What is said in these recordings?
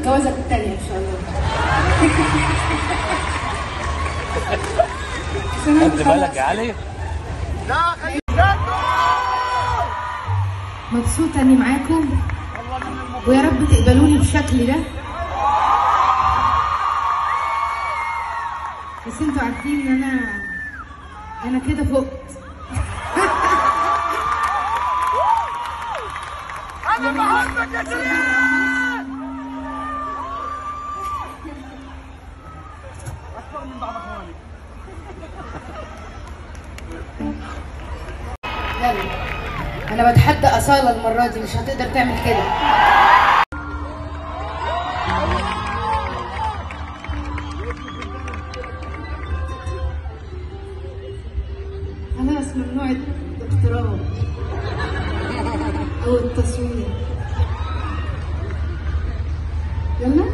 الجوازه الثانيه ان شاء الله عشان أنا خد خلاص بالك يا علي مبسوطه اني معاكم ويا رب تقبلوني بالشكل ده بس انتوا عارفين ان انا انا كده فقت يلا انا بتحدى اصاله المره دي مش هتقدر تعمل كده خلاص ممنوع الدكتوراه او التصوير يلا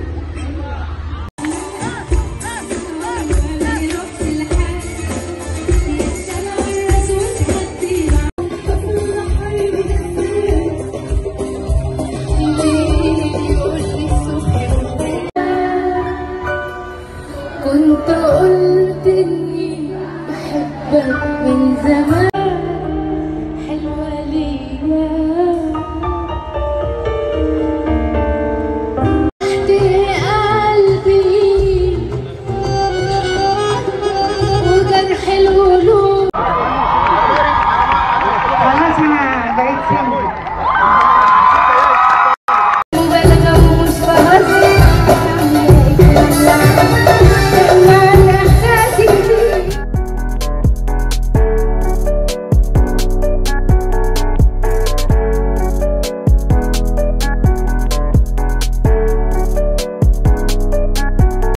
كنت قلت اني بحبك من زمان